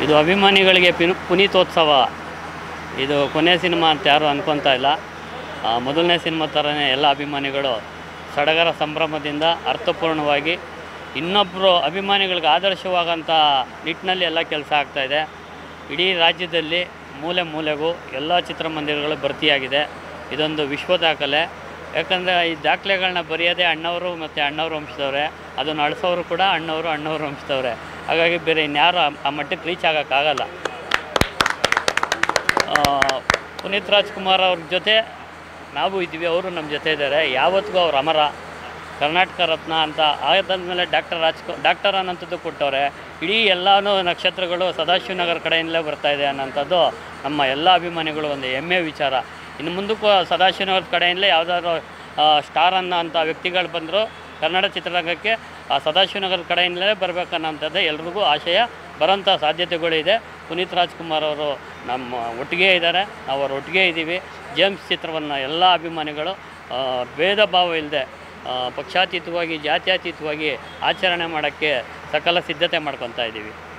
ಇದು ಅಭಿಮಾನಿಗಳಿಗೆ ಪಿನು ಪುನೀತೋತ್ಸವ ಇದು ಕೊನೆ ಸಿನಿಮಾ ಅಂತ ಯಾರು ಅನ್ಕೊತಾ ಇಲ್ಲ ಆ, ಮೊದಲನೇ ಸಿನಿಮಾ ಥರನೇ ಎಲ್ಲ ಅಭಿಮಾನಿಗಳು ಸಡಗರ ಸಂಭ್ರಮದಿಂದ ಅರ್ಥಪೂರ್ಣವಾಗಿ ಇನ್ನೊಬ್ಬರು ಅಭಿಮಾನಿಗಳಿಗೆ ಆದರ್ಶವಾಗಂಥ ನಿಟ್ಟಿನಲ್ಲಿ ಎಲ್ಲ ಕೆಲಸ ಆಗ್ತಾಯಿದೆ ಇಡೀ ರಾಜ್ಯದಲ್ಲಿ ಮೂಲೆ ಮೂಲೆಗೂ ಎಲ್ಲ ಚಿತ್ರಮಂದಿರಗಳು ಭರ್ತಿಯಾಗಿದೆ ಇದೊಂದು ವಿಶ್ವ ದಾಖಲೆ ಯಾಕಂದರೆ ಈ ದಾಖಲೆಗಳನ್ನ ಬರೆಯೋದೇ ಅಣ್ಣವರು ಮತ್ತು ಅಣ್ಣವ್ರ ವಂಶದವ್ರೆ ಅದನ್ನು ಅಳಿಸೋರು ಕೂಡ ಅಣ್ಣವರು ಅಣ್ಣವ್ರ ವಂಶದವ್ರೆ ಹಾಗಾಗಿ ಬೇರೆ ಇನ್ಯಾರು ಆ- ಆ ಮಟ್ಟಕ್ಕೆ ರೀಚ್ ಆಗೋಕ್ಕಾಗಲ್ಲ ಆ, ಪುನೀತ್ ರಾಜ್ಕುಮಾರ್ ಅವ್ರ ಜೊತೆ ನಾವು ಇದ್ದೀವಿ ಅವರು ನಮ್ಮ ಜೊತೆ ಇದ್ದಾರೆ ಯಾವತ್ತಿಗೂ ಅವ್ರು ಅಮರ ಕರ್ನಾಟಕ ರತ್ನ ಅಂತ ಆದಾದ್ಮೇಲೆ ಡಾಕ್ಟರ್ ರಾಜ್ಕೊ ಡಾಕ್ಟರ್ ಅನ್ನೋಂಥದ್ದು ಕೊಟ್ಟವ್ರೆ ಇಡೀ ಎಲ್ಲನೂ ನಕ್ಷತ್ರಗಳು ಸದಾಶಿವನಗರ ಕಡೆಯಿಂದಲೇ ಬರ್ತಾ ಇದೆ ಅನ್ನೋಂಥದ್ದು ನಮ್ಮ ಎಲ್ಲ ಅಭಿಮಾನಿಗಳು ಒಂದು ಹೆಮ್ಮೆ ವಿಚಾರ ಇನ್ನು ಮುಂದಕ್ಕೂ ಸದಾಶಿವನಗರದ ಕಡೆಯಿಂದಲೇ ಯಾವುದಾದ್ರು ಸ್ಟಾರ್ ಅನ್ನೋ ಅಂಥ ವ್ಯಕ್ತಿಗಳು ಬಂದರು ಕನ್ನಡ ಚಿತ್ರರಂಗಕ್ಕೆ ಆ ಸದಾಶಿವನಗರದ ಕಡೆಯಿಂದಲೇ ಬರಬೇಕನ್ನೋಂಥದ್ದು ಎಲ್ರಿಗೂ ಆಶಯ ಬರೋಂಥ ಸಾಧ್ಯತೆಗಳಿದೆ ಪುನೀತ್ ರಾಜ್ಕುಮಾರ್ ಅವರು ನಮ್ಮ ಒಟ್ಟಿಗೆ ಇದ್ದಾರೆ ನಾವು ಅವ್ರ ಒಟ್ಟಿಗೆ ಇದ್ದೀವಿ ಜೇಮ್ಸ್ ಚಿತ್ರವನ್ನು ಎಲ್ಲ ಅಭಿಮಾನಿಗಳು ಆ, ಭೇದ ಭಾವ ಇಲ್ಲದೆ ಪಕ್ಷಾತೀತವಾಗಿ ಜಾತ್ಯತೀತವಾಗಿ ಆಚರಣೆ ಮಾಡೋಕ್ಕೆ ಸಕಲ ಸಿದ್ಧತೆ ಮಾಡ್ಕೊತಾ ಇದ್ದೀವಿ